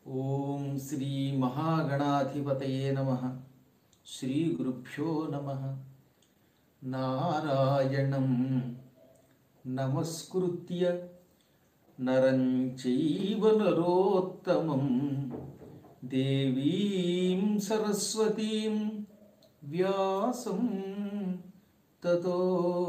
ఓం శ్రీ మహాగణాధిపతయే నమ శ్రీ గురుభ్యో నమ నారాయణం నమస్కృత్య నరం చైవ నరోత్తమం దేవీం సరస్వతీం వ్యాసం తతో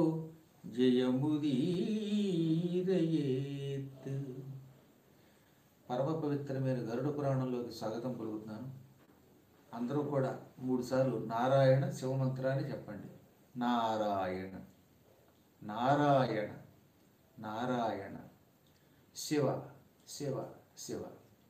జయముదీరయేత్ పరమ పవిత్రమైన గరుడ పురాణంలోకి స్వాగతం పలుకుతున్నాను అందరూ కూడా మూడుసార్లు నారాయణ శివమంత్రాన్ని చెప్పండి నారాయణ నారాయణ నారాయణ శివ శివ శివ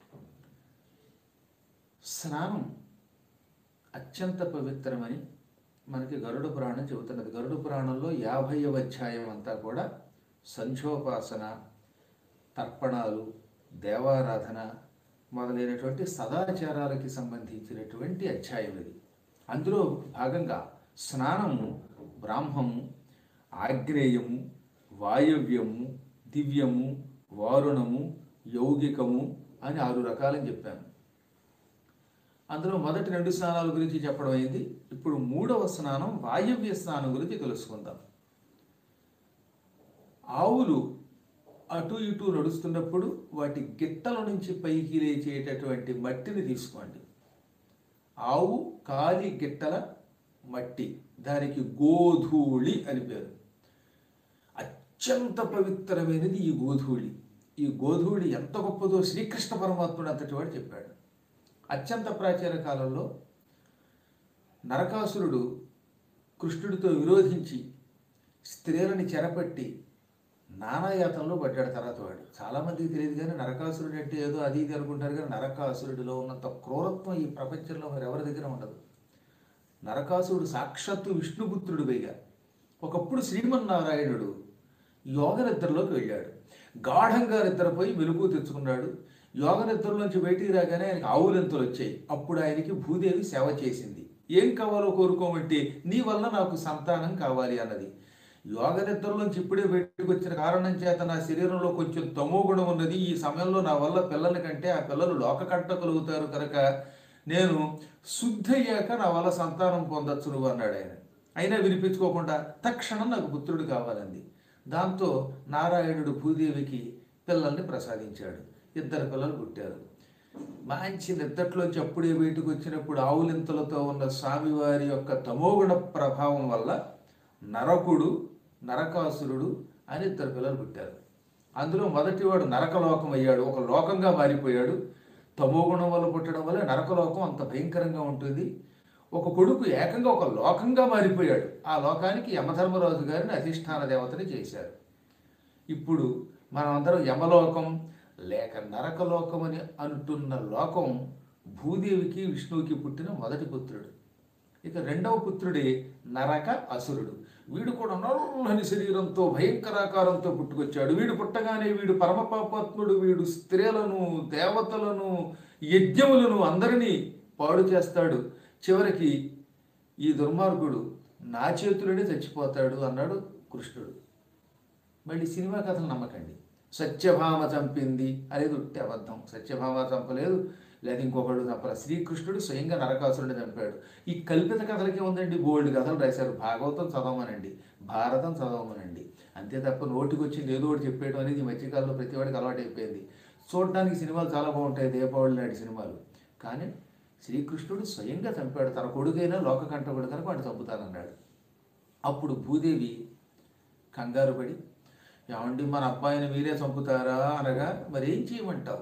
స్నానం అత్యంత పవిత్రమని మనకి గరుడ పురాణం చెబుతున్నది గరుడ పురాణంలో యాభైవ అధ్యాయం అంతా కూడా సంధ్యోపాసన తర్పణాలు దేవారాధన మొదలైనటువంటి సదాచారాలకి సంబంధించినటువంటి అధ్యాయం ఇది అందులో భాగంగా స్నానము బ్రాహ్మము ఆగ్నేయము వాయవ్యము దివ్యము వారుణము యౌగికము అని ఆరు రకాలని చెప్పాను అందులో మొదటి రెండు స్నానాల గురించి చెప్పడం అయింది ఇప్పుడు మూడవ స్నానం వాయవ్య స్నానం గురించి తెలుసుకుందాం ఆవులు అటు ఇటు నడుస్తున్నప్పుడు వాటి గిట్టల నుంచి పైకి లేచేటటువంటి మట్టిని తీసుకోండి ఆవు కాలి గిట్టల మట్టి దానికి గోధూళి అని పేరు అత్యంత పవిత్రమైనది ఈ గోధూళి ఈ గోధూళి ఎంత గొప్పదో శ్రీకృష్ణ పరమాత్ముడు అంతటి వాడు చెప్పాడు అత్యంత ప్రాచీన కాలంలో నరకాసురుడు కృష్ణుడితో విరోధించి స్త్రీలని చెరపట్టి నానాయాతంలో పడ్డాడు తర్వాత వాడు చాలామందికి తెలియదు కానీ నరకాసురుడు అంటే ఏదో అది ఇది అనుకుంటారు కానీ నరకాసురుడిలో ఉన్నంత క్రూరత్వం ఈ ప్రపంచంలో మరి ఎవరి దగ్గర ఉండదు నరకాసురుడు సాక్షాత్తు విష్ణుపుత్రుడు పైగా ఒకప్పుడు శ్రీమన్నారాయణుడు యోగ నిద్రలోకి వెళ్ళాడు గాఢంగా నిద్రపోయి వెలుగు తెచ్చుకున్నాడు యోగ నిద్రలోంచి బయటికి రాగానే ఆయనకి ఆవులెంతలు వచ్చాయి అప్పుడు ఆయనకి భూదేవి సేవ చేసింది ఏం కావాలో కోరుకోమంటే నీ వల్ల నాకు సంతానం కావాలి అన్నది యోగ నిద్రలోంచి ఇప్పుడే బయటకు వచ్చిన కారణం చేత నా శరీరంలో కొంచెం తమో గుణం ఉన్నది ఈ సమయంలో నా వల్ల పిల్లల కంటే ఆ పిల్లలు లోక కట్టగలుగుతారు కనుక నేను శుద్ధి అయ్యాక నా వల్ల సంతానం పొందొచ్చు నువ్వు అన్నాడు ఆయన అయినా వినిపించుకోకుండా తక్షణం నాకు పుత్రుడు కావాలంది దాంతో నారాయణుడు భూదేవికి పిల్లల్ని ప్రసాదించాడు ఇద్దరు పిల్లలు పుట్టారు మంచి నిద్దట్లోంచి అప్పుడే బయటకు వచ్చినప్పుడు ఆవులింతలతో ఉన్న స్వామివారి యొక్క తమోగుణ ప్రభావం వల్ల నరకుడు నరకాసురుడు అని ఇద్దరు పిల్లలు పుట్టారు అందులో మొదటివాడు నరకలోకం అయ్యాడు ఒక లోకంగా మారిపోయాడు తమోగుణం వల్ల పుట్టడం వల్ల నరకలోకం అంత భయంకరంగా ఉంటుంది ఒక కొడుకు ఏకంగా ఒక లోకంగా మారిపోయాడు ఆ లోకానికి యమధర్మరాజు గారిని అధిష్టాన దేవతని చేశారు ఇప్పుడు మనమందరం యమలోకం లేక నరకలోకం అని అంటున్న లోకం భూదేవికి విష్ణువుకి పుట్టిన మొదటి పుత్రుడు ఇక రెండవ పుత్రుడే నరక అసురుడు వీడు కూడా నల్లని శరీరంతో భయంకరాకారంతో పుట్టుకొచ్చాడు వీడు పుట్టగానే వీడు పరమపాపాత్ముడు వీడు స్త్రీలను దేవతలను యజ్ఞములను అందరినీ పాడు చేస్తాడు చివరికి ఈ దుర్మార్గుడు నా చేతులనే చచ్చిపోతాడు అన్నాడు కృష్ణుడు మళ్ళీ సినిమా కథలు నమ్మకండి సత్యభామ చంపింది అనేది ఉట్టి అబద్ధం సత్యభామ చంపలేదు లేదా ఇంకొకడు చంపల శ్రీకృష్ణుడు స్వయంగా నరకాసురుడిని చంపాడు ఈ కల్పిత కథలకి ఉందండి బోల్డ్ కథలు రాశారు భాగవతం చదవమనండి భారతం చదవమనండి అంతే తప్ప నోటికి వచ్చింది ఏదో ఒకటి చెప్పేయడం అనేది ఈ మధ్యకాలంలో ప్రతి వాడికి అలవాటు అయిపోయింది చూడడానికి సినిమాలు చాలా బాగుంటాయి దీపావళి నాటి సినిమాలు కానీ శ్రీకృష్ణుడు స్వయంగా చంపాడు తన కొడుకైనా లోకకంఠకుడు కనుక వాడిని చంపుతానన్నాడు అప్పుడు భూదేవి కంగారు పడి ఏమండి మన అబ్బాయిని మీరే చంపుతారా అనగా మరి ఏం చేయమంటావు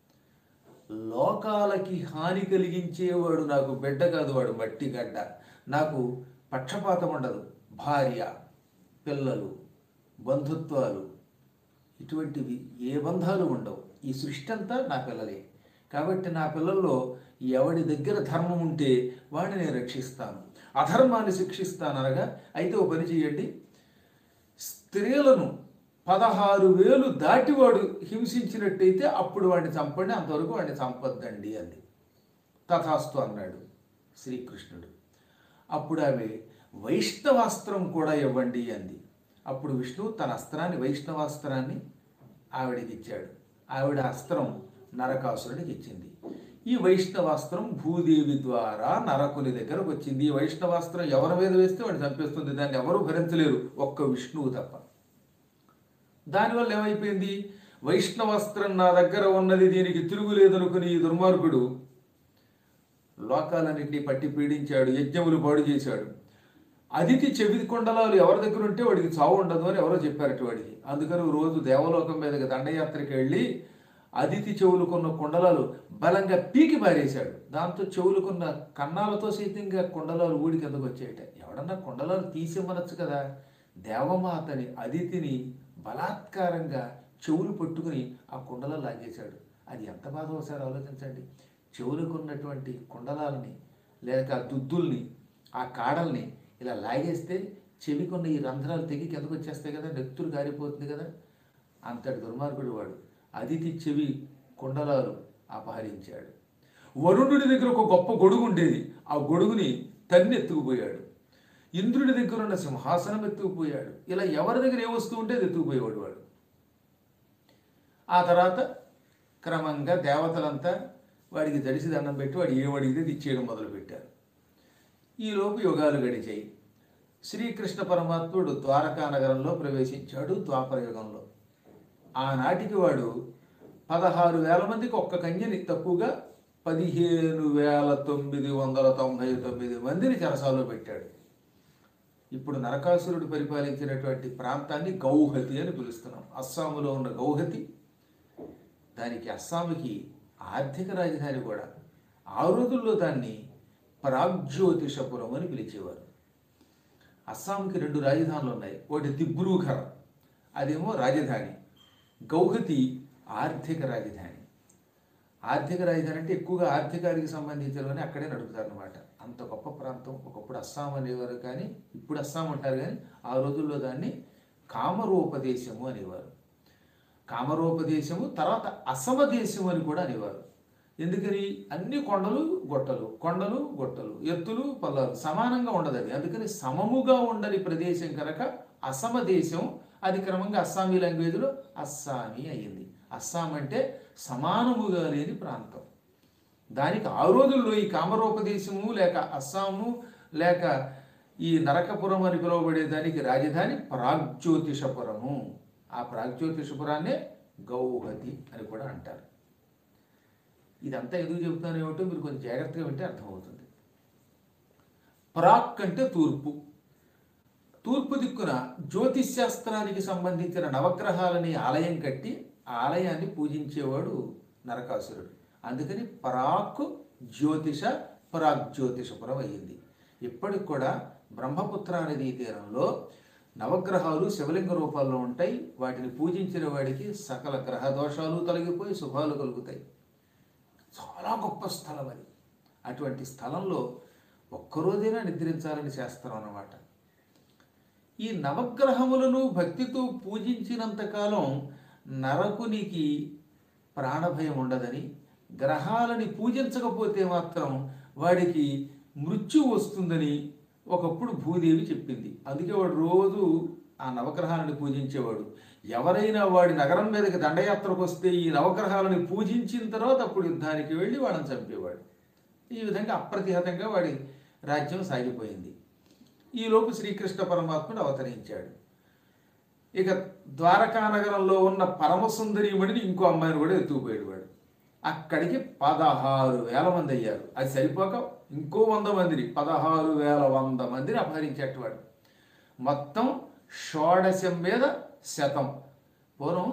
లోకాలకి హాని కలిగించేవాడు నాకు బిడ్డ కాదు వాడు మట్టి గడ్డ నాకు పక్షపాతం ఉండదు భార్య పిల్లలు బంధుత్వాలు ఇటువంటివి ఏ బంధాలు ఉండవు ఈ సృష్టి అంతా నా పిల్లలే కాబట్టి నా పిల్లల్లో ఎవడి దగ్గర ధర్మం ఉంటే వాడిని నేను రక్షిస్తాను అధర్మాన్ని శిక్షిస్తాను అనగా అయితే ఓ పని చేయండి స్త్రీలను పదహారు వేలు దాటివాడు హింసించినట్టయితే అప్పుడు వాడిని చంపండి అంతవరకు వాడిని చంపొద్దండి అంది తథాస్తు అన్నాడు శ్రీకృష్ణుడు అప్పుడు ఆమె వైష్ణవాస్త్రం కూడా ఇవ్వండి అంది అప్పుడు విష్ణువు తన అస్త్రాన్ని వైష్ణవాస్త్రాన్ని ఆవిడకి ఇచ్చాడు ఆవిడ అస్త్రం నరకాసురుడికి ఇచ్చింది ఈ వైష్ణవాస్త్రం భూదేవి ద్వారా నరకుని దగ్గరకు వచ్చింది ఈ వైష్ణవాస్త్రం ఎవరి మీద వేస్తే వాడు చంపేస్తుంది దాన్ని ఎవరు భరించలేరు ఒక్క విష్ణువు తప్ప దానివల్ల ఏమైపోయింది వైష్ణవస్త్రం నా దగ్గర ఉన్నది దీనికి తిరుగులేదనుకుని ఈ దుర్మార్గుడు లోకాలన్నింటినీ పట్టి పీడించాడు యజ్ఞములు పాడు చేశాడు అదితి చెవి కొండలాలు ఎవరి దగ్గర ఉంటే వాడికి చావు ఉండదు అని ఎవరో చెప్పారట వాడికి అందుకని ఓ రోజు దేవలోకం మీదకి దండయాత్రకి వెళ్ళి అదితి చెవులుకున్న కుండలాలు బలంగా పీకి పారేశాడు దాంతో చెవులుకున్న కన్నాలతో సైతంగా కుండలాలు ఊడి కిందకు వచ్చాయట ఎవడన్నా కుండలాలు తీసిమ్మనొచ్చు కదా దేవమాతని అదితిని బలాత్కారంగా చెవులు పట్టుకుని ఆ కుండలో లాగేశాడు అది ఎంత బాధ ఒకసారి ఆలోచించండి చెవులకున్నటువంటి కుండలాలని లేక దుద్దుల్ని ఆ కాడల్ని ఇలా లాగేస్తే చెవికున్న ఈ రంధ్రాలు తెగి కిందకు వచ్చేస్తాయి కదా నెత్తురు కారిపోతుంది కదా అంతటి దుర్మార్గుడు వాడు అదితి చెవి కుండలాలు అపహరించాడు వరుణుడి దగ్గర ఒక గొప్ప గొడుగు ఉండేది ఆ గొడుగుని తన్ని ఎత్తుకుపోయాడు ఇంద్రుడి దగ్గర ఉన్న సింహాసనం ఎత్తుకుపోయాడు ఇలా ఎవరి దగ్గర ఏ వస్తువు ఉంటే అది ఎత్తుకుపోయేవాడు వాడు ఆ తర్వాత క్రమంగా దేవతలంతా వాడికి దడిసి దండం పెట్టి వాడు ఏమడిగితే అది ఇచ్చేయడం మొదలుపెట్టారు ఈలోపు యుగాలు గడిచాయి శ్రీకృష్ణ పరమాత్ముడు ద్వారకా నగరంలో ప్రవేశించాడు ద్వాపర యుగంలో ఆనాటికి వాడు పదహారు వేల మందికి ఒక్క కన్యని తక్కువగా పదిహేను వేల తొమ్మిది వందల తొంభై తొమ్మిది మందిని చెరసాల్లో పెట్టాడు ఇప్పుడు నరకాసురుడు పరిపాలించినటువంటి ప్రాంతాన్ని గౌహతి అని పిలుస్తున్నాం అస్సాములో ఉన్న గౌహతి దానికి అస్సాంకి ఆర్థిక రాజధాని కూడా ఆ రోజుల్లో దాన్ని ప్రాగ్జ్యోతిషపురం అని పిలిచేవారు అస్సాంకి రెండు రాజధానులు ఉన్నాయి ఒకటి దిబ్రూఘర్ అదేమో రాజధాని గౌహతి ఆర్థిక రాజధాని ఆర్థిక రాజధాని అంటే ఎక్కువగా ఆర్థికానికి సంబంధించినవని అక్కడే నడుపుతారనమాట అంత గొప్ప ప్రాంతం ఒకప్పుడు అస్సాం అనేవారు కానీ ఇప్పుడు అస్సాం అంటారు కానీ ఆ రోజుల్లో దాన్ని కామరూపదేశము అనేవారు కామరూపదేశము తర్వాత అసమ దేశము అని కూడా అనేవారు ఎందుకని అన్ని కొండలు గొట్టలు కొండలు గొట్టలు ఎత్తులు పల్లాలు సమానంగా ఉండదు అది అందుకని సమముగా ఉండని ప్రదేశం కనుక అసమ దేశం అది క్రమంగా అస్సామీ లాంగ్వేజ్లో అస్సామీ అయ్యింది అస్సాం అంటే సమానముగా లేని ప్రాంతం దానికి ఆ రోజుల్లో ఈ కామరూపదేశము లేక అస్సాము లేక ఈ నరకపురం అని పిలువబడే దానికి రాజధాని ప్రాగ్జ్యోతిషపురము ఆ ప్రాగ్జ్యోతిషపురాన్నే గౌహతి అని కూడా అంటారు ఇదంతా ఎందుకు చెబుతాను ఏమిటో మీరు కొంచెం జాగ్రత్తగా వింటే అర్థమవుతుంది ప్రాక్ అంటే తూర్పు తూర్పు దిక్కున జ్యోతిశాస్త్రానికి సంబంధించిన నవగ్రహాలని ఆలయం కట్టి ఆ ఆలయాన్ని పూజించేవాడు నరకాసురుడు అందుకని పరాక్ జ్యోతిష పరాగ్జ్యోతిషపురం అయ్యింది ఇప్పటికి కూడా బ్రహ్మపుత్ర నదీ తీరంలో నవగ్రహాలు శివలింగ రూపాల్లో ఉంటాయి వాటిని పూజించిన వాడికి సకల గ్రహ దోషాలు తొలగిపోయి శుభాలు కలుగుతాయి చాలా గొప్ప స్థలం అది అటువంటి స్థలంలో ఒక్కరోజైనా నిద్రించాలని శాస్త్రం అన్నమాట ఈ నవగ్రహములను భక్తితో పూజించినంతకాలం నరకునికి ప్రాణభయం ఉండదని గ్రహాలని పూజించకపోతే మాత్రం వాడికి మృత్యు వస్తుందని ఒకప్పుడు భూదేవి చెప్పింది అందుకే వాడు రోజు ఆ నవగ్రహాలను పూజించేవాడు ఎవరైనా వాడి నగరం మీదకి దండయాత్రకు వస్తే ఈ నవగ్రహాలను పూజించిన తర్వాత అప్పుడు యుద్ధానికి వెళ్ళి వాళ్ళని చంపేవాడు ఈ విధంగా అప్రతిహతంగా వాడి రాజ్యం సాగిపోయింది ఈలోపు శ్రీకృష్ణ పరమాత్ముడు అవతరించాడు ఇక ద్వారకా నగరంలో ఉన్న పరమసుందరీమణిని ఇంకో అమ్మాయిని కూడా ఎత్తుకుపోయాడు వాడు అక్కడికి పదహారు వేల మంది అయ్యారు అది సరిపోక ఇంకో వంద మందిని పదహారు వేల వంద మందిని అపహరించేట వాడు మొత్తం షోడశం మీద శతం పూర్వం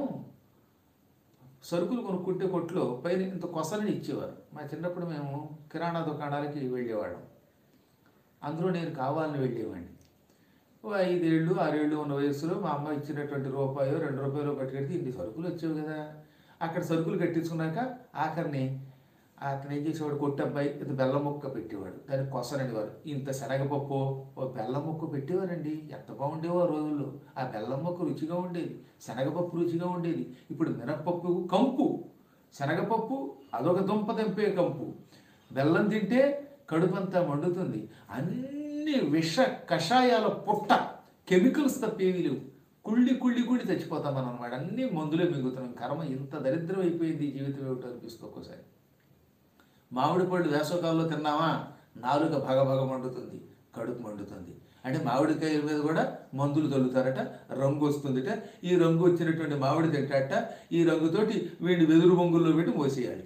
సరుకులు కొనుక్కుంటే కొట్లో పైన ఇంత కొసలని ఇచ్చేవారు మా చిన్నప్పుడు మేము కిరాణా దుకాణాలకి వెళ్ళేవాళ్ళం అందులో నేను కావాలని వెళ్ళేవాడిని ఓ ఐదేళ్ళు ఆరేళ్ళు ఉన్న వయసులో మా అమ్మ ఇచ్చినటువంటి రూపాయో రెండు రూపాయలు పట్టుకెడితే ఇన్ని సరుకులు వచ్చేవి కదా అక్కడ సరుకులు కట్టించుకున్నాక ఆఖరిని అతను ఏం చేసేవాడు కొట్టబ్బాయి ఇంత బెల్లం ముక్క పెట్టేవాడు దానికి కొసరనేవారు ఇంత శనగపప్పు ఓ బెల్లం ముక్క పెట్టేవారండి ఎంత బాగుండేవో ఆ రోజుల్లో ఆ బెల్లం ముక్క రుచిగా ఉండేది శనగపప్పు రుచిగా ఉండేది ఇప్పుడు మినప్పప్పు కంపు శనగపప్పు అదొక దుంప తెంపే కంపు బెల్లం తింటే కడుపంతా మండుతుంది అన్ని విష కషాయాల పుట్ట కెమికల్స్ తప్పేవి లేవు కుళ్ళి కుళ్ళి కుళ్ళి చచ్చిపోతాం మనం అనమాట అన్ని మందులే మిగులుతున్నాం కర్మ ఇంత దరిద్రం అయిపోయింది ఈ జీవితం ఏమిటో అనిపిస్తుంది ఒక్కోసారి మామిడి పళ్ళు వేసవకాలంలో తిన్నామా నాలుక భగ భగ మండుతుంది కడుపు మండుతుంది అంటే మామిడికాయల మీద కూడా మందులు తొలుతారట రంగు వస్తుందిట ఈ రంగు వచ్చినటువంటి మామిడి తింటాట ఈ రంగుతోటి వీడిని వెదురు బొంగుల్లో పెట్టి మోసేయాలట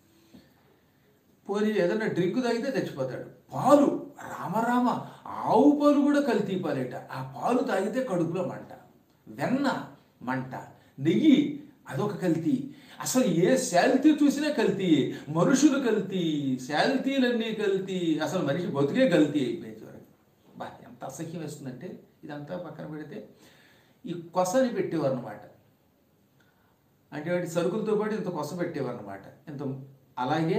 పోనీ ఏదైనా డ్రింక్ తాగితే చచ్చిపోతాడు పాలు రామరామ ఆవు పాలు కూడా కల్తీ పాలేట ఆ పాలు తాగితే కడుపులో మంట వెన్న మంట నెయ్యి అదొక కల్తీ అసలు ఏ శాలితీ చూసినా కల్తీ మనుషులు కల్తీ శాలితీలన్నీ కల్తీ అసలు మనిషి బతుకే కల్తీ అయిపోయింది చివరికి బా ఎంత అసహ్యం వేస్తుందంటే ఇదంతా పక్కన పెడితే ఈ కొసని పెట్టేవారు అనమాట అంటే వాటి సరుకులతో పాటు ఇంత కొస పెట్టేవారు అనమాట ఇంత అలాగే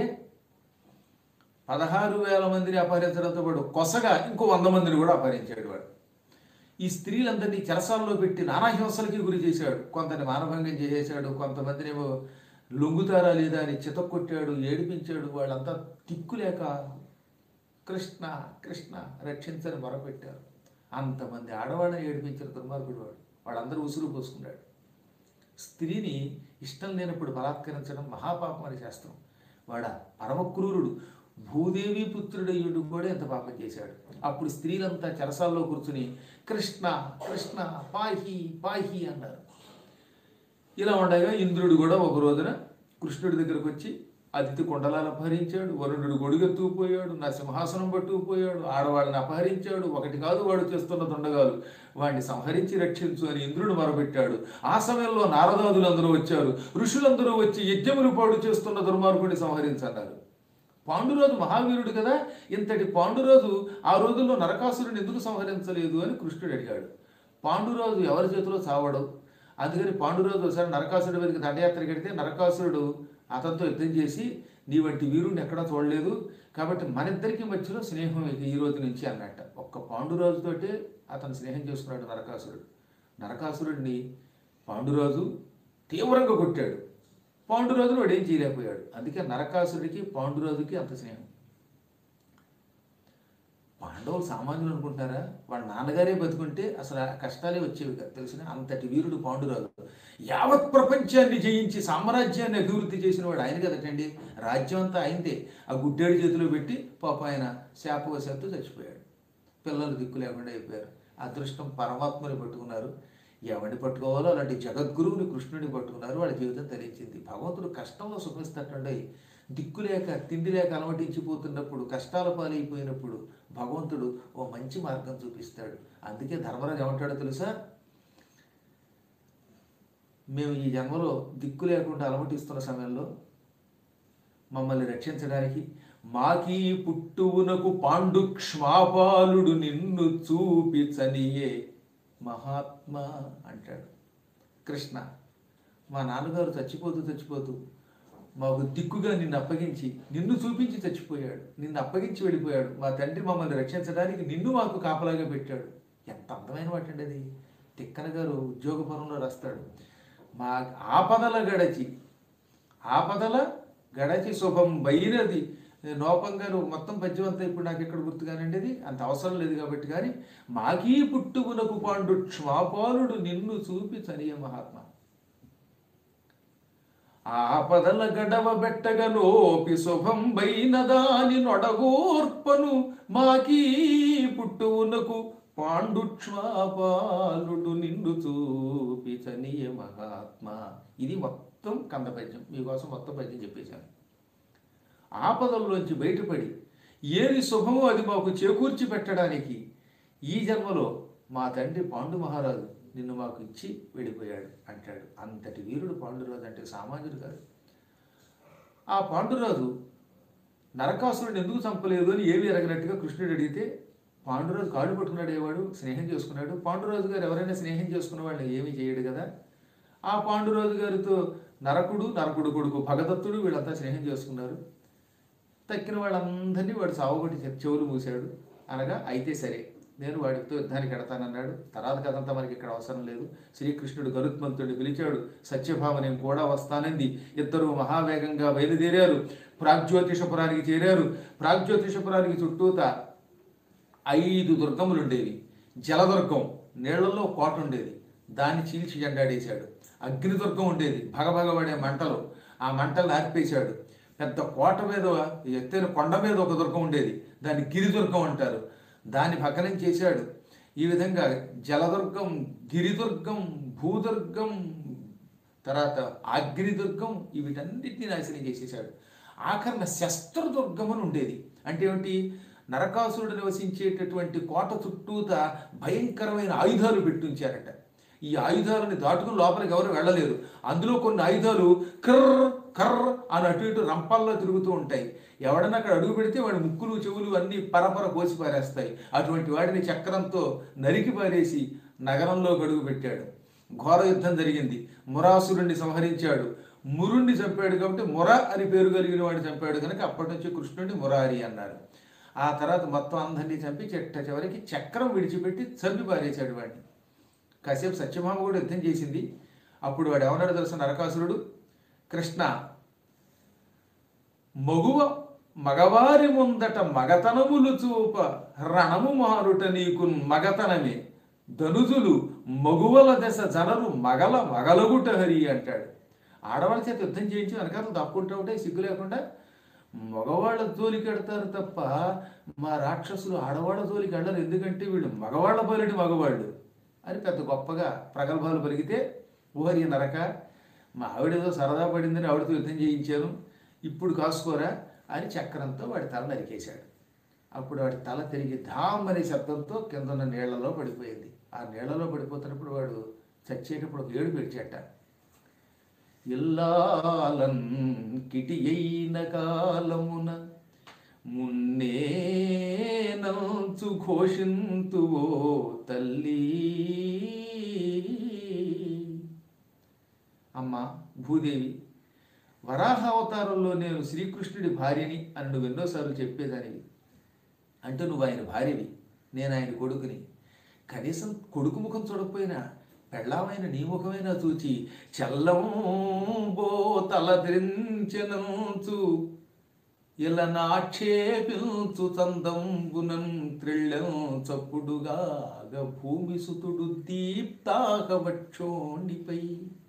పదహారు వేల మందిని అపహరించడంతో పాటు కొసగా ఇంకో వంద మందిని కూడా అపహరించాడు వాడు ఈ స్త్రీలందరినీ చెరసాల్లో పెట్టి నానా హింసలకి గురి చేశాడు కొంతని మానభంగం చేసేశాడు కొంతమందిని ఏమో లొంగుతారా లేదా అని చితక్కొట్టాడు ఏడిపించాడు వాళ్ళంతా తిక్కులేక కృష్ణ కృష్ణ రక్షించని మొరపెట్టారు అంతమంది ఆడవాళ్ళని ఏడిపించిన దుర్మార్గుడు వాడు వాళ్ళందరూ ఉసురు పోసుకున్నాడు స్త్రీని ఇష్టం లేనప్పుడు బలాత్కరించడం మహాపాపం అని శాస్త్రం వాడ పరమ క్రూరుడు భూదేవి పుత్రుడయ్యుడు కూడా ఎంత పాపం చేశాడు అప్పుడు స్త్రీలంతా చెరసాల్లో కూర్చుని కృష్ణ కృష్ణ పాహి పాహి అన్నారు ఇలా ఉండగా ఇంద్రుడు కూడా ఒక రోజున కృష్ణుడి దగ్గరకు వచ్చి అతిథి కొండలాలు అపహరించాడు వరుణుడు గొడుగెత్తుకుపోయాడు నా సింహాసనం పట్టుకుపోయాడు ఆడవాళ్ళని అపహరించాడు ఒకటి కాదు వాడు చేస్తున్న దొండగాలు వాడిని సంహరించి రక్షించు అని ఇంద్రుడు మొరపెట్టాడు ఆ సమయంలో నారదాదులందరూ వచ్చారు ఋషులందరూ వచ్చి యజ్ఞములు పాడు చేస్తున్న దుర్మార్గుడిని సంహరించన్నారు పాండురాజు మహావీరుడు కదా ఇంతటి పాండురాజు ఆ రోజుల్లో నరకాసురుని ఎందుకు సంహరించలేదు అని కృష్ణుడు అడిగాడు పాండురాజు ఎవరి చేతిలో చావడు అందుకని పాండురాజు ఒకసారి నరకాసురుడి మీదకి దండయాత్ర కడితే నరకాసురుడు అతనితో యుద్ధం చేసి నీ వంటి వీరుడిని ఎక్కడా చూడలేదు కాబట్టి మన ఇద్దరికి మధ్యలో స్నేహం ఇక ఈ రోజు నుంచి అన్నట్ట ఒక్క పాండురాజుతోటే అతను స్నేహం చేసుకున్నాడు నరకాసురుడు నరకాసురుడిని పాండురాజు తీవ్రంగా కొట్టాడు పాండురాజును వాడు ఏం చేయలేకపోయాడు అందుకే నరకాసురుడికి పాండురాజుకి అంత స్నేహం పాండవులు సామాన్యులు అనుకుంటారా వాళ్ళ నాన్నగారే బతుకుంటే అసలు ఆ కష్టాలే వచ్చేవి కాదు తెలిసిన అంతటి వీరుడు పాండురాజు యావత్ ప్రపంచాన్ని జయించి సామ్రాజ్యాన్ని అభివృద్ధి చేసిన వాడు ఆయన కదటండి రాజ్యం అంతా ఆయనదే ఆ గుడ్డేడు చేతిలో పెట్టి పాప ఆయన శాపవశాత్తు చచ్చిపోయాడు పిల్లలు దిక్కు లేకుండా అయిపోయారు అదృష్టం పరమాత్మని పట్టుకున్నారు ఎవరిని పట్టుకోవాలో అలాంటి జగద్గురువుని కృష్ణుడిని పట్టుకున్నారు వాళ్ళ జీవితం తరించింది భగవంతుడు కష్టంలో సుఖిస్తట్టండి దిక్కు లేక తిండి లేక అలమటించిపోతున్నప్పుడు కష్టాల పాలైపోయినప్పుడు భగవంతుడు ఓ మంచి మార్గం చూపిస్తాడు అందుకే ధర్మరాజు ఏమంటాడో తెలుసా మేము ఈ జన్మలో దిక్కు లేకుండా అలమటిస్తున్న సమయంలో మమ్మల్ని రక్షించడానికి మాకీ పుట్టువునకు పాండు క్ష్మాపాలుడు నిన్ను చూపిచనియే మహాత్మా అంటాడు కృష్ణ మా నాన్నగారు చచ్చిపోతూ చచ్చిపోతూ మాకు దిక్కుగా నిన్ను అప్పగించి నిన్ను చూపించి చచ్చిపోయాడు నిన్ను అప్పగించి వెళ్ళిపోయాడు మా తండ్రి మమ్మల్ని రక్షించడానికి నిన్ను మాకు కాపలాగా పెట్టాడు ఎంత అందమైన మాట అండి అది తిక్కన గారు ఉద్యోగపరంలో రాస్తాడు మా ఆపదల గడచి ఆపదల గడచి శుభం బైనది నోపం గారు మొత్తం పద్యం అంతా ఇప్పుడు నాకు ఎక్కడ గుర్తుగానండి అది అంత అవసరం లేదు కాబట్టి కానీ మాకీ పుట్టుకునకు పాండు క్షమాపాలుడు నిన్ను చూపి చనియ మహాత్మ ఆపదల గడవ బెట్టగలోపి శుభం బైన దాని నొడగోర్పను మాకీ పుట్టువునకు పాండుక్ష్మాపాలుడు నిన్ను చూపి చనియ మహాత్మ ఇది మొత్తం కంద పద్యం మీకోసం మొత్తం పద్యం చెప్పేశాను ఆపదల్లోంచి బయటపడి ఏది శుభమో అది మాకు చేకూర్చి పెట్టడానికి ఈ జన్మలో మా తండ్రి పాండు మహారాజు నిన్ను మాకు ఇచ్చి వెళ్ళిపోయాడు అంటాడు అంతటి వీరుడు పాండురాజు అంటే సామాన్యుడు కాదు ఆ పాండురాజు నరకాసురుడిని ఎందుకు చంపలేదు అని ఏమీ ఎరగనట్టుగా కృష్ణుడు అడిగితే పాండురాజు కాళ్ళు పట్టుకున్నాడు ఏవాడు స్నేహం చేసుకున్నాడు పాండురాజు గారు ఎవరైనా స్నేహం చేసుకున్న వాళ్ళని ఏమీ చేయడు కదా ఆ పాండురాజు గారితో నరకుడు నరకుడు కొడుకు భగదత్తుడు వీళ్ళంతా స్నేహం చేసుకున్నారు తక్కిన వాళ్ళందరినీ వాడు సావుగొట్టి చె- చెవులు మూశాడు అనగా అయితే సరే నేను వాడితో యుద్ధానికి ఎడతానన్నాడు తర్వాత కథంతా మనకి ఇక్కడ అవసరం లేదు శ్రీకృష్ణుడు గరుత్మంతుడిని పిలిచాడు సత్యభామ నేను కూడా వస్తానంది ఇద్దరు మహావేగంగా బయలుదేరారు ప్రాగ్జ్యోతిషపురానికి చేరారు ప్రాగ్జ్యోతిషపురానికి చుట్టూత ఐదు దుర్గములు ఉండేవి జలదుర్గం నీళ్లలో కోట ఉండేది దాన్ని చీల్చి జెండాడేశాడు అగ్నిదుర్గం ఉండేది భగభగపడే మంటలు ఆ మంటలు ఆర్పేశాడు పెద్ద కోట మీద ఎత్తైన కొండ మీద ఒక దుర్గం ఉండేది దాన్ని గిరిదుర్గం అంటారు దాన్ని భగ్నం చేశాడు ఈ విధంగా జలదుర్గం గిరిదుర్గం భూదుర్గం తర్వాత అగ్నిదుర్గం ఈ వీటన్నిటిని నాశనం చేసేసాడు ఆఖరణ శస్త్రదుర్గం అని ఉండేది అంటే ఏమిటి నరకాసురుడు నివసించేటటువంటి కోట చుట్టూత భయంకరమైన ఆయుధాలు పెట్టుంచారట ఈ ఆయుధాలని దాటుకుని లోపలికి ఎవరు వెళ్ళలేరు అందులో కొన్ని ఆయుధాలు కర్ర కర్ర అని అటు ఇటు రంపాల్లో తిరుగుతూ ఉంటాయి ఎవడన్నా అక్కడ అడుగు పెడితే వాడి ముక్కులు చెవులు అన్నీ పరపర కోసి పారేస్తాయి అటువంటి వాడిని చక్రంతో నరికి పారేసి నగరంలో అడుగు పెట్టాడు ఘోర యుద్ధం జరిగింది మురాసురుణ్ణి సంహరించాడు మురుణ్ణి చంపాడు కాబట్టి ముర అని పేరు కలిగిన వాడిని చంపాడు కనుక అప్పటి నుంచి కృష్ణుడిని మురారి అన్నారు ఆ తర్వాత మొత్తం అందరినీ చంపి చెట్ట చివరికి చక్రం విడిచిపెట్టి చంపి పారేశాడు వాడిని కాసేపు సత్యభామ కూడా యుద్ధం చేసింది అప్పుడు వాడు ఏమన్నాడు తెలుసు నరకాసురుడు కృష్ణ మగువ మగవారి ముందట మగతనములు చూప రణము మారుట నీకు మగతనమే ధనుజులు మగువల దశ జనరు మగల మగలగుట హరి అంటాడు ఆడవాళ్ళ చేత యుద్ధం చేయించి వెనకాల దాక్కుంటూ ఉంటే సిగ్గు లేకుండా మగవాళ్ళ జోలికి వెడతారు తప్ప మా రాక్షసులు ఆడవాళ్ళ జోలికి వెళ్ళరు ఎందుకంటే వీళ్ళు మగవాళ్ళ బలిటి మగవాళ్ళు అని పెద్ద గొప్పగా ప్రగల్భాలు పలికితే ఓహరి నరక మా ఆవిడేదో సరదా పడిందని ఆవిడతో యుద్ధం చేయించాను ఇప్పుడు కాసుకోరా అని చక్రంతో వాడి తల నరికేశాడు అప్పుడు వాడి తల తిరిగి ధామ్ అనే శబ్దంతో కింద ఉన్న నీళ్లలో పడిపోయింది ఆ నీళ్లలో పడిపోతున్నప్పుడు వాడు చచ్చేటప్పుడు ఒక ఏడు పెడిచేట ఇల్లాలన్ కిటి అయిన కాలమున మున్నే నంచు ఘోషింతువో తల్లి అమ్మ భూదేవి వరాహ అవతారంలో నేను శ్రీకృష్ణుడి భార్యని అని నువ్వు ఎన్నోసార్లు చెప్పేదానివి అంటే నువ్వు ఆయన భార్యవి నేను ఆయన కొడుకుని కనీసం కొడుకు ముఖం చూడకపోయినా పెళ్ళామైన నీ ముఖమైనా చూచి చల్లంబో తలదించనంచు ఇలా నాక్షేపించు చందంబునం త్రిళ్ళం చప్పుడుగా భూమి సుతుడు దీప్తాకవక్షోండిపై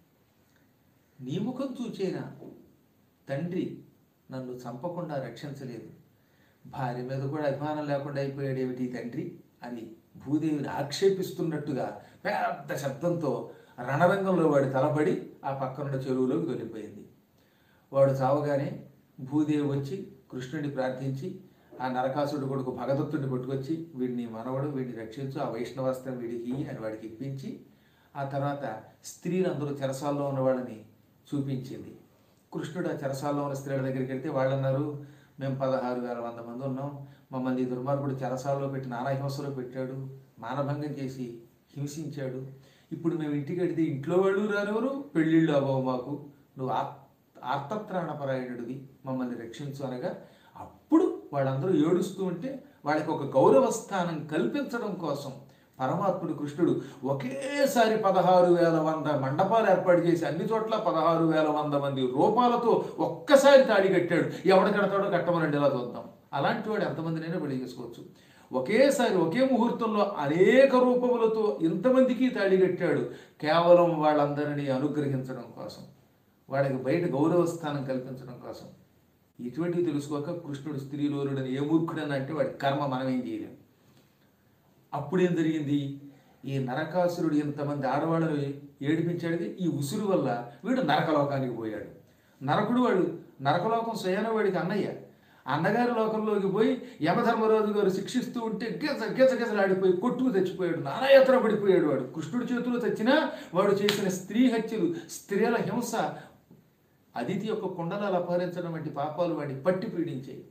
నీ ముఖం చూచేనా తండ్రి నన్ను చంపకుండా రక్షించలేదు భార్య మీద కూడా అభిమానం లేకుండా అయిపోయాడు ఏమిటి ఈ తండ్రి అని భూదేవిని ఆక్షేపిస్తున్నట్టుగా పెద్ద శబ్దంతో రణరంగంలో వాడి తలపడి ఆ పక్కనున్న చెరువులోకి వెళ్ళిపోయింది వాడు చావగానే భూదేవి వచ్చి కృష్ణుడిని ప్రార్థించి ఆ నరకాసురుడు కొడుకు భగదత్తుడిని పట్టుకొచ్చి వీడిని మనవడు వీడిని రక్షించు ఆ వైష్ణవాస్త్రం వీడికి అని వాడికి ఇప్పించి ఆ తర్వాత స్త్రీలందరూ చెరసాల్లో ఉన్న వాళ్ళని చూపించింది కృష్ణుడు ఆ చెరసాల్లో ఉన్న స్త్రీల దగ్గరికి వెళ్తే వాళ్ళు అన్నారు మేము పదహారు వేల వంద మంది ఉన్నాం మమ్మల్ని ఈ దుర్మార్గుడు చెరసాల్లో పెట్టి నానా హింసలో పెట్టాడు మానభంగం చేసి హింసించాడు ఇప్పుడు మేము ఇంటికి వెడితే ఇంట్లో వాళ్ళు రానివ్వరు పెళ్ళిళ్ళు అవ్వవు మాకు నువ్వు ఆర్ ఆర్తత్రాణపరాయణుడివి మమ్మల్ని రక్షించు అనగా అప్పుడు వాళ్ళందరూ ఏడుస్తూ ఉంటే వాళ్ళకి ఒక గౌరవ స్థానం కల్పించడం కోసం పరమాత్ముడు కృష్ణుడు ఒకేసారి పదహారు వేల వంద మండపాలు ఏర్పాటు చేసి అన్ని చోట్ల పదహారు వేల వంద మంది రూపాలతో ఒక్కసారి తాడి కట్టాడు ఎవడ కడతాడో కట్టమనండి ఇలా చూద్దాం అలాంటి వాడు ఎంతమందినైనా పెళ్లి చేసుకోవచ్చు ఒకేసారి ఒకే ముహూర్తంలో అనేక రూపములతో ఇంతమందికి తాళి కట్టాడు కేవలం వాళ్ళందరినీ అనుగ్రహించడం కోసం వాళ్ళకి బయట గౌరవ స్థానం కల్పించడం కోసం ఇటువంటివి తెలుసుకోక కృష్ణుడు స్త్రీలోరుడని ఏ మూర్ఖుడని అంటే వాడి కర్మ మనం ఏం చేయలేం అప్పుడేం జరిగింది ఈ నరకాసురుడు ఇంతమంది ఆడవాళ్ళను ఏడిపించాడు ఈ ఉసురు వల్ల వీడు నరకలోకానికి పోయాడు నరకుడు వాడు నరకలోకం స్వయాన వాడికి అన్నయ్య అన్నగారి లోకంలోకి పోయి యమధర్మరాజు గారు శిక్షిస్తూ ఉంటే గెజ గెజ గెజలాడిపోయి కొట్టుకు తెచ్చిపోయాడు నానాయాత్ర పడిపోయాడు వాడు కృష్ణుడి చేతిలో తెచ్చినా వాడు చేసిన స్త్రీ హత్యలు స్త్రీల హింస అదితి యొక్క కుండలాలు అపహరించడం వంటి పాపాలు వాడిని పట్టి పీడించాయి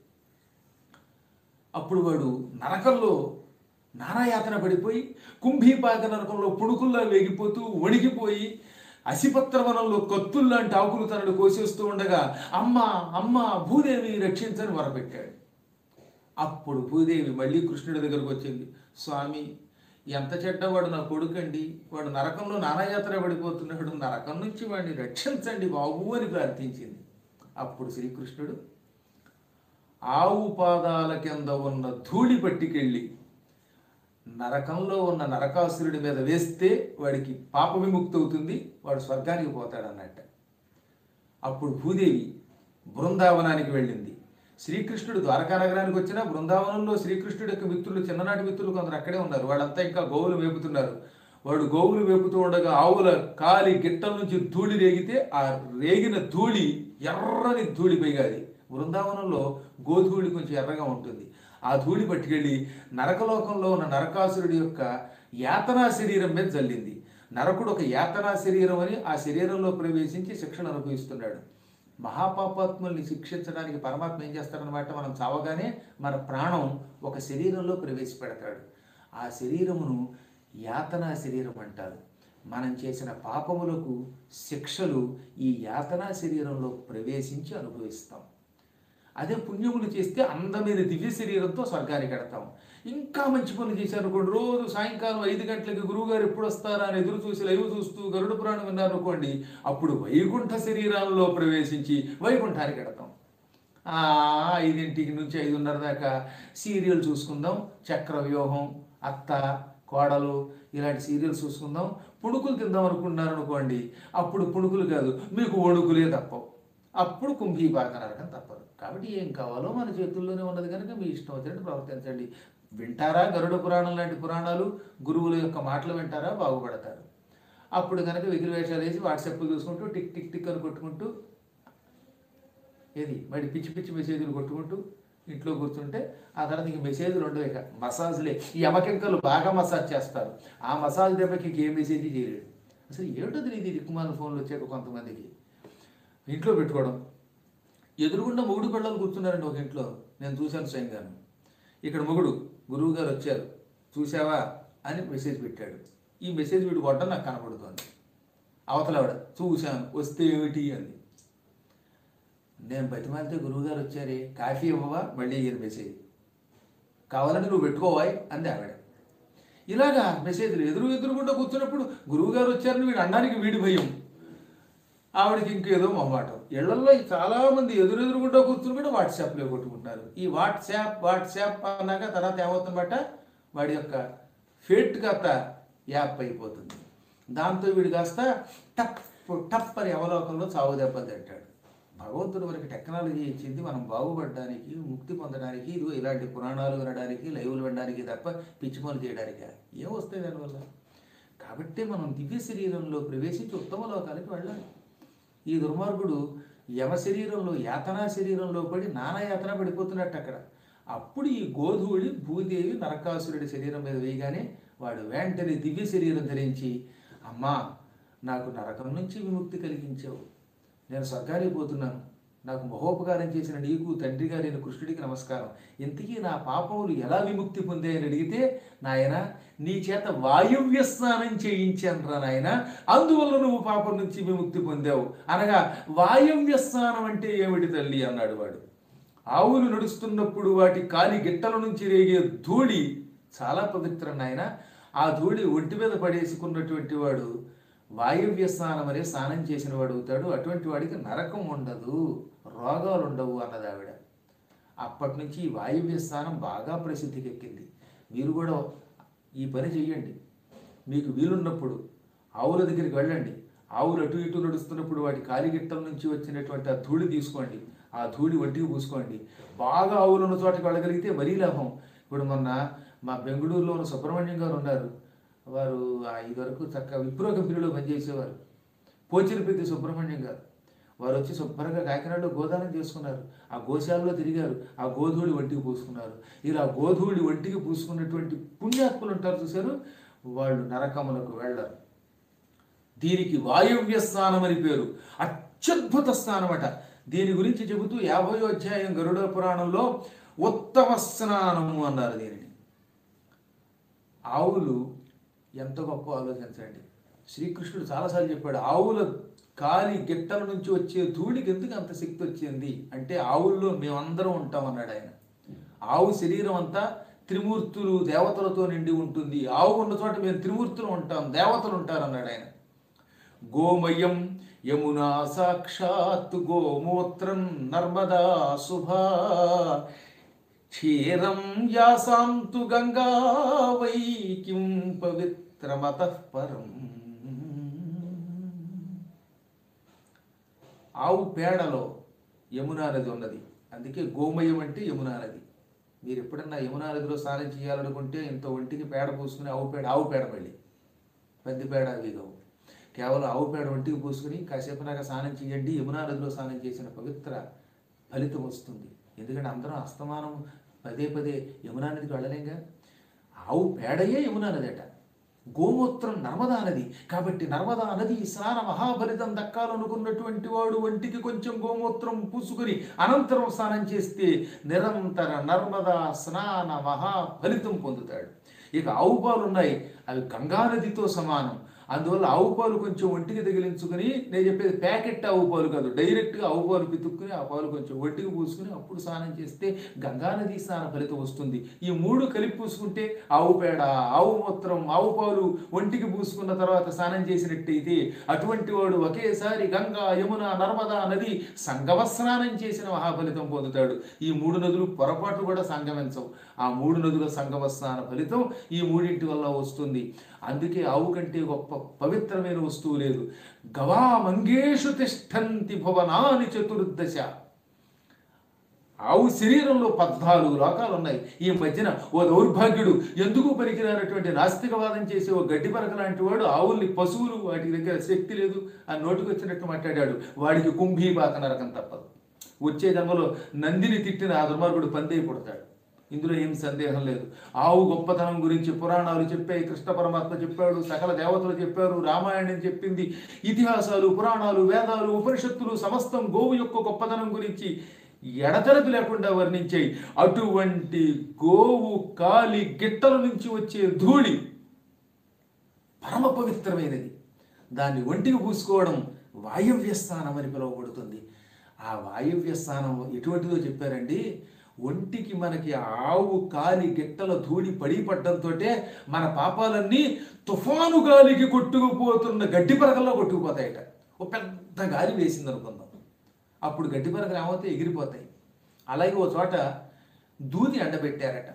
అప్పుడు వాడు నరకంలో నానాయాతన పడిపోయి కుంభీపాక నరకంలో పుణుకుల్లా వేగిపోతూ వణికిపోయి అసిపత్ర వనంలో కత్తుల్లాంటి ఆకులు తనను కోసేస్తూ ఉండగా అమ్మ అమ్మ భూదేవి రక్షించని వరపెట్టాడు అప్పుడు భూదేవి మళ్ళీ కృష్ణుడి దగ్గరకు వచ్చింది స్వామి ఎంత చెడ్డవాడు నా కొడుకండి వాడు నరకంలో నానాయాత్ర పడిపోతున్నాడు నరకం నుంచి వాడిని రక్షించండి బాబు అని ప్రార్థించింది అప్పుడు శ్రీకృష్ణుడు ఆవు పాదాల కింద ఉన్న ధూళి పట్టుకెళ్ళి నరకంలో ఉన్న నరకాసురుడి మీద వేస్తే వాడికి పాప విముక్తి అవుతుంది వాడు స్వర్గానికి పోతాడు అన్నట్ట అప్పుడు భూదేవి బృందావనానికి వెళ్ళింది శ్రీకృష్ణుడు ద్వారకా నగరానికి వచ్చిన బృందావనంలో శ్రీకృష్ణుడి యొక్క మిత్రులు చిన్ననాటి మిత్రులు కొందరు అక్కడే ఉన్నారు వాళ్ళంతా ఇంకా గోవులు వేపుతున్నారు వాడు గోవులు వేపుతూ ఉండగా ఆవుల కాలి గిట్టల నుంచి ధూళి రేగితే ఆ రేగిన ధూళి ఎర్రని ధూళి పైగాది బృందావనంలో గోధూళి కొంచెం ఎర్రగా ఉంటుంది ఆ ధూళి పట్టుకెళ్ళి నరకలోకంలో ఉన్న నరకాసురుడి యొక్క యాతనా శరీరం మీద జల్లింది నరకుడు ఒక యాతనా శరీరం అని ఆ శరీరంలో ప్రవేశించి శిక్షణ అనుభవిస్తున్నాడు మహాపాపాత్ముల్ని శిక్షించడానికి పరమాత్మ ఏం చేస్తాడనమాట మనం చావగానే మన ప్రాణం ఒక శరీరంలో ప్రవేశపెడతాడు ఆ శరీరమును యాతనా శరీరం అంటారు మనం చేసిన పాపములకు శిక్షలు ఈ యాతనా శరీరంలో ప్రవేశించి అనుభవిస్తాం అదే పుణ్యములు చేస్తే అందమైన దివ్య శరీరంతో స్వర్గానికి వెడతాం ఇంకా మంచి పనులు చేశారనుకోండి రోజు సాయంకాలం ఐదు గంటలకి గురువుగారు ఎప్పుడు వస్తారా అని ఎదురు చూసి లైవ్ చూస్తూ గరుడ పురాణం విన్నారనుకోండి అప్పుడు వైకుంఠ శరీరాల్లో ప్రవేశించి వైకుంఠానికి వెడతాం ఆ, ఐదింటికి నుంచి ఐదున్నర దాకా సీరియల్ చూసుకుందాం చక్రవ్యూహం అత్త కోడలు ఇలాంటి సీరియల్స్ చూసుకుందాం పుణుకులు తిందాం అనుకున్నారు అనుకోండి అప్పుడు పుణుకులు కాదు మీకు వణుకులే తప్పవు అప్పుడు కుంభీపాక నరకం తప్పదు కాబట్టి ఏం కావాలో మన చేతుల్లోనే ఉన్నది కనుక మీ ఇష్టం వచ్చినట్టు ప్రవర్తించండి వింటారా గరుడ పురాణం లాంటి పురాణాలు గురువుల యొక్క మాటలు వింటారా బాగుపడతారు అప్పుడు కనుక వెకిలి వేషాలు వేసి వాట్సాప్లు చూసుకుంటూ టిక్ టిక్ టిక్ అని కొట్టుకుంటూ ఏది మరి పిచ్చి పిచ్చి మెసేజ్లు కొట్టుకుంటూ ఇంట్లో కూర్చుంటే ఆ తర్వాత ఇంక మెసేజ్లు ఉండవు ఇక మసాజ్లే ఈ యమకెంకలు బాగా మసాజ్ చేస్తారు ఆ మసాజ్ దెబ్బకి ఇంక ఏ మెసేజ్ చేయలేడు అసలు ఏమిటో తెలియదు దిక్కుమాల ఫోన్లు వచ్చాక కొంతమందికి ఇంట్లో పెట్టుకోవడం ఎదురుగుండా మొగుడు పిల్లలు కూర్చున్నారండి ఒక ఇంట్లో నేను చూశాను స్వయంగాను ఇక్కడ మొగుడు గురువు గారు వచ్చారు చూసావా అని మెసేజ్ పెట్టాడు ఈ మెసేజ్ వీడు కొట్ట నాకు కనపడుతోంది అవతల ఆవిడ చూశాను వస్తే ఏమిటి అంది నేను బతిమాలితే గురువుగారు వచ్చారే కాఫీ ఇవ్వవా మళ్ళీ ఈయన మెసేజ్ కావాలంటే నువ్వు పెట్టుకోవాయి అంది ఆవిడ ఇలాగా మెసేజ్లు ఎదురు ఎదురుగుండా కూర్చున్నప్పుడు గురువుగారు వచ్చారని వీడు అనడానికి వీడి భయం ఆవిడకి ఇంకేదో మొహమాటం ఇళ్లలో చాలా మంది ఎదురెదురుగుండా కూర్చుని కూడా వాట్సాప్లో కొట్టుకుంటున్నారు ఈ వాట్సాప్ వాట్సాప్ అన్నాక తర్వాత ఏమవుతుందన్నమాట వాడి యొక్క ఫేట్ కాస్త యాప్ అయిపోతుంది దాంతో వీడు కాస్త టప్ టప్ అని అవలోకంలో చావు దెబ్బలు తింటాడు భగవంతుడు మనకి టెక్నాలజీ ఇచ్చింది మనం బాగుపడడానికి ముక్తి పొందడానికి ఇదిగో ఇలాంటి పురాణాలు వినడానికి లైవ్లు వినడానికి తప్ప పిచ్చి పనులు చేయడానికి ఏం వస్తాయి దానివల్ల కాబట్టి మనం దివ్య శరీరంలో ప్రవేశించి ఉత్తమ లోకాలకు వెళ్ళాలి ఈ దుర్మార్గుడు యమ శరీరంలో యాతనా శరీరంలో పడి నానా యాతన పడిపోతున్నట్టు అక్కడ అప్పుడు ఈ గోధూళి భూదేవి నరకాసురుడి శరీరం మీద వేయగానే వాడు వెంటనే దివ్య శరీరం ధరించి అమ్మా నాకు నరకం నుంచి విముక్తి కలిగించావు నేను స్వర్గానికి పోతున్నాను నాకు మహోపకారం చేసిన నీకు తండ్రి గారైన కృష్ణుడికి నమస్కారం ఇంతకీ నా పాపములు ఎలా విముక్తి పొందాయని అడిగితే నాయన నీ చేత వాయువ్య స్నానం చేయించానురా నాయన అందువల్ల నువ్వు పాపం నుంచి విముక్తి పొందావు అనగా వాయువ్య స్నానం అంటే ఏమిటి తల్లి అన్నాడు వాడు ఆవులు నడుస్తున్నప్పుడు వాటి కాలి గిట్టల నుంచి రేగే ధూళి చాలా పవిత్రం నాయన ఆ ధూళి ఒంటి మీద పడేసుకున్నటువంటి వాడు వాయువ్య స్నానం అనే స్నానం చేసిన వాడు అవుతాడు అటువంటి వాడికి నరకం ఉండదు రోగాలు ఉండవు అన్నది ఆవిడ అప్పటి నుంచి ఈ వాయువ్య స్నానం బాగా ప్రసిద్ధికి ఎక్కింది మీరు కూడా ఈ పని చెయ్యండి మీకు వీలున్నప్పుడు ఆవుల దగ్గరికి వెళ్ళండి ఆవులు అటు ఇటు నడుస్తున్నప్పుడు వాటి కాలిగిట్టల నుంచి వచ్చినటువంటి ఆ ధూళి తీసుకోండి ఆ ధూళి ఒంటికి పూసుకోండి బాగా ఆవులు ఉన్న చోటకి వెళ్ళగలిగితే మరీ లాభం ఇప్పుడు మొన్న మా బెంగళూరులో ఉన్న సుబ్రహ్మణ్యం గారు ఉన్నారు వారు ఆ ఇదివరకు చక్కగా విప్రో కంపెనీలో పనిచేసేవారు పోచిరిపెద్ది సుబ్రహ్మణ్యం గారు వారు వచ్చి శుభ్రంగా కాకినాడలో గోదానం చేసుకున్నారు ఆ గోశాలలో తిరిగారు ఆ గోధూళి ఒంటికి పూసుకున్నారు ఇలా గోధూళి ఒంటికి పూసుకున్నటువంటి పుణ్యాత్ములు ఉంటారు చూశారు వాళ్ళు నరకములకు వెళ్ళరు దీనికి వాయువ్య స్నానం అని పేరు అత్యద్భుత స్నానం అట దీని గురించి చెబుతూ యాభై అధ్యాయం గరుడ పురాణంలో ఉత్తమ స్నానము అన్నారు దీనిని ఆవులు ఎంత గొప్ప ఆలోచించండి శ్రీకృష్ణుడు చాలాసార్లు చెప్పాడు ఆవుల కాలి గిట్టల నుంచి వచ్చే ధూళికి ఎందుకు అంత శక్తి వచ్చింది అంటే ఆవుల్లో మేమందరం ఉంటాం అన్నాడు ఆయన ఆవు శరీరం అంతా త్రిమూర్తులు దేవతలతో నిండి ఉంటుంది ఆవు ఉన్న చోట మేము త్రిమూర్తులు ఉంటాం దేవతలు ఉంటారు అన్నాడు ఆయన గోమయం యమునా సాక్షాత్ గోమూత్రం నర్మదా శుభా క్షీరం యాసాంతు గంగా వై కిం పవిత్రమత పరం ఆవు పేడలో యమునా నది ఉన్నది అందుకే గోమయం అంటే యమునా నది మీరు ఎప్పుడన్నా యమునా నదిలో స్నానం చేయాలనుకుంటే ఇంత ఒంటికి పేడ పూసుకుని ఆవు పేడ ఆవు పేడ మళ్ళీ పెద్ద పేడ అవి కావు కేవలం ఆవు పేడ ఒంటికి పూసుకుని కాసేపు నాక స్నానం చేయండి యమునా నదిలో స్నానం చేసిన పవిత్ర ఫలితం వస్తుంది ఎందుకంటే అందరం అస్తమానం పదే పదే యమునా నదికి వెళ్ళలేంగా ఆవు పేడయే యమునా నది అట గోమూత్రం నర్మదా నది కాబట్టి నర్మదా నది స్నాన మహాఫలితం దక్కాలనుకున్నటువంటి వాడు ఒంటికి కొంచెం గోమూత్రం పూసుకుని అనంతరం స్నానం చేస్తే నిరంతర నర్మదా స్నాన మహాఫలితం పొందుతాడు ఇక ఆవు పాలు ఉన్నాయి అవి గంగా నదితో సమానం అందువల్ల ఆవు పాలు కొంచెం ఒంటికి తగిలించుకుని నేను చెప్పేది ప్యాకెట్ ఆవు పాలు కాదు డైరెక్ట్గా ఆవు పాలు పితుక్కుని ఆ పాలు కొంచెం ఒంటికి పూసుకుని అప్పుడు స్నానం చేస్తే గంగా నది స్నాన ఫలితం వస్తుంది ఈ మూడు కలిపి పూసుకుంటే ఆవు పేడ ఆవు మూత్రం ఆవు పాలు ఒంటికి పూసుకున్న తర్వాత స్నానం చేసినట్టయితే అటువంటి వాడు ఒకేసారి గంగా యమున నర్మదా నది సంగమ స్నానం చేసిన మహాఫలితం పొందుతాడు ఈ మూడు నదులు పొరపాటు కూడా సంగమించవు ఆ మూడు నదుల సంగమ స్నాన ఫలితం ఈ మూడింటి వల్ల వస్తుంది అందుకే ఆవు కంటే గొప్ప పవిత్రమైన వస్తువు లేదు గవా మంగేషు తిష్టంతి భువనాని చతుర్దశ ఆవు శరీరంలో పద్నాలుగు లోకాలు ఉన్నాయి ఈ మధ్యన ఓ దౌర్భాగ్యుడు ఎందుకు పనికిరానటువంటి నాస్తికవాదం చేసే ఓ గడ్డి పరక లాంటి వాడు ఆవుల్ని పశువులు వాటి దగ్గర శక్తి లేదు ఆ నోటికి వచ్చినట్టు మాట్లాడాడు వాడికి కుంభీపాక నరకం తప్పదు వచ్చే జన్మలో నందిని తిట్టిన ఆ దుర్మార్గుడు పందే పుడతాడు ఇందులో ఏం సందేహం లేదు ఆవు గొప్పతనం గురించి పురాణాలు చెప్పాయి కృష్ణ పరమాత్మ చెప్పాడు సకల దేవతలు చెప్పారు రామాయణం చెప్పింది ఇతిహాసాలు పురాణాలు వేదాలు ఉపనిషత్తులు సమస్తం గోవు యొక్క గొప్పతనం గురించి ఎడతెరపి లేకుండా వర్ణించాయి అటువంటి గోవు కాలి గిట్టల నుంచి వచ్చే ధూళి పరమ పవిత్రమైనది దాన్ని ఒంటికి పూసుకోవడం వాయవ్య స్థానం అని పిలువబడుతుంది ఆ వాయవ్య స్థానం ఎటువంటిదో చెప్పారండి ఒంటికి మనకి ఆవు కాలి గిట్టల ధూళి పడి పడ్డంతో మన పాపాలన్నీ తుఫాను గాలికి కొట్టుకుపోతున్న గడ్డి పరకల్లో కొట్టుకుపోతాయట ఓ పెద్ద గాలి వేసింది అనుకుందాం అప్పుడు గడ్డి పరకలు ఏమవుతాయి ఎగిరిపోతాయి అలాగే ఓ చోట దూది ఎండబెట్టారట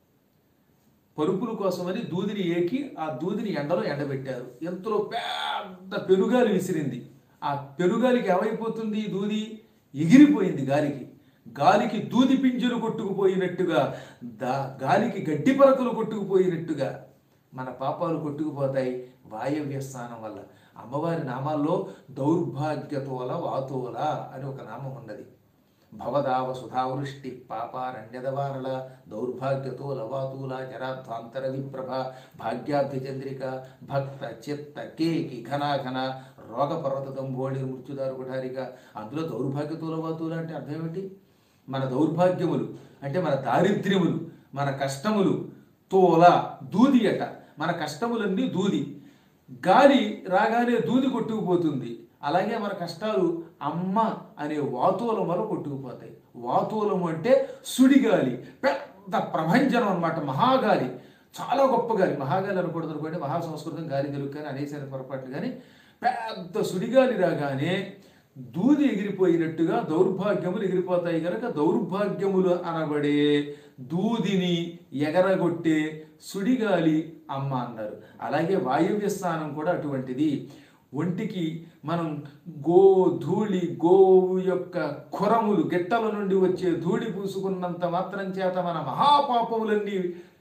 పరుపుల కోసమని దూదిని ఏకి ఆ దూదిని ఎండలో ఎండబెట్టారు ఎంతలో పెద్ద పెరుగాలి విసిరింది ఆ పెరుగాలికి ఏమైపోతుంది ఈ దూది ఎగిరిపోయింది గాలికి గాలికి దూది పింజలు కొట్టుకుపోయినట్టుగా దా గాలికి గడ్డి పరకలు కొట్టుకుపోయినట్టుగా మన పాపాలు కొట్టుకుపోతాయి వాయవ్య స్థానం వల్ల అమ్మవారి నామాల్లో దౌర్భాగ్యతోల వాతోల అని ఒక నామం ఉన్నది భవదావ సుధావృష్టి పాపారణ్యదవానల దౌర్భాగ్యతో లవాతూల జరాధ్వాంతర విప్రభ భాగ్యాబ్ధి చంద్రిక భక్త చిత్త కేకి ఘనాఘన రోగ పర్వత దంభోళి మృత్యుదారు కుఠారిక అందులో దౌర్భాగ్యతో లవాతూల అంటే అర్థం ఏమిటి మన దౌర్భాగ్యములు అంటే మన దారిద్ర్యములు మన కష్టములు తోల దూది అట మన కష్టములన్నీ దూది గాలి రాగానే దూది కొట్టుకుపోతుంది అలాగే మన కష్టాలు అమ్మ అనే వాతువుల వల్ల కొట్టుకుపోతాయి వాతువులము అంటే సుడిగాలి పెద్ద ప్రభంజనం అన్నమాట మహాగాలి చాలా గొప్ప గాలి మహాగాలి అనకూడదు అనుకోండి మహా సంస్కృతం గాలి తెలుగు కానీ అనేసిన పొరపాట్లు కానీ పెద్ద సుడిగాలి రాగానే దూది ఎగిరిపోయినట్టుగా దౌర్భాగ్యములు ఎగిరిపోతాయి కనుక దౌర్భాగ్యములు అనబడే దూదిని ఎగరగొట్టే సుడిగాలి అమ్మ అన్నారు అలాగే వాయువ్య స్థానం కూడా అటువంటిది ఒంటికి మనం గో ధూళి గోవు యొక్క ఖురములు గిట్టల నుండి వచ్చే ధూళి పూసుకున్నంత మాత్రం చేత మన మహాపాపములన్నీ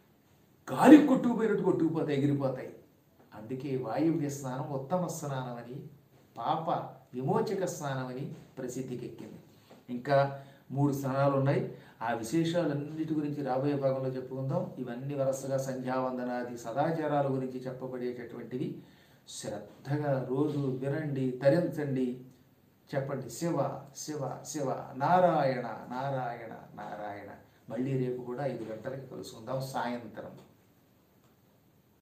గాలి కొట్టుకుపోయినట్టు కొట్టుకుపోతాయి ఎగిరిపోతాయి అందుకే వాయువ్య స్నానం ఉత్తమ స్నానం అని పాప విమోచక స్నానం అని ప్రసిద్ధికెక్కింది ఇంకా మూడు స్నానాలు ఉన్నాయి ఆ విశేషాలన్నిటి గురించి రాబోయే భాగంలో చెప్పుకుందాం ఇవన్నీ వరుసగా సంధ్యావందనాది సదాచారాల గురించి చెప్పబడేటటువంటివి శ్రద్ధగా రోజు వినండి తరించండి చెప్పండి శివ శివ శివ నారాయణ నారాయణ నారాయణ మళ్ళీ రేపు కూడా ఐదు గంటలకి కలుసుకుందాం సాయంత్రం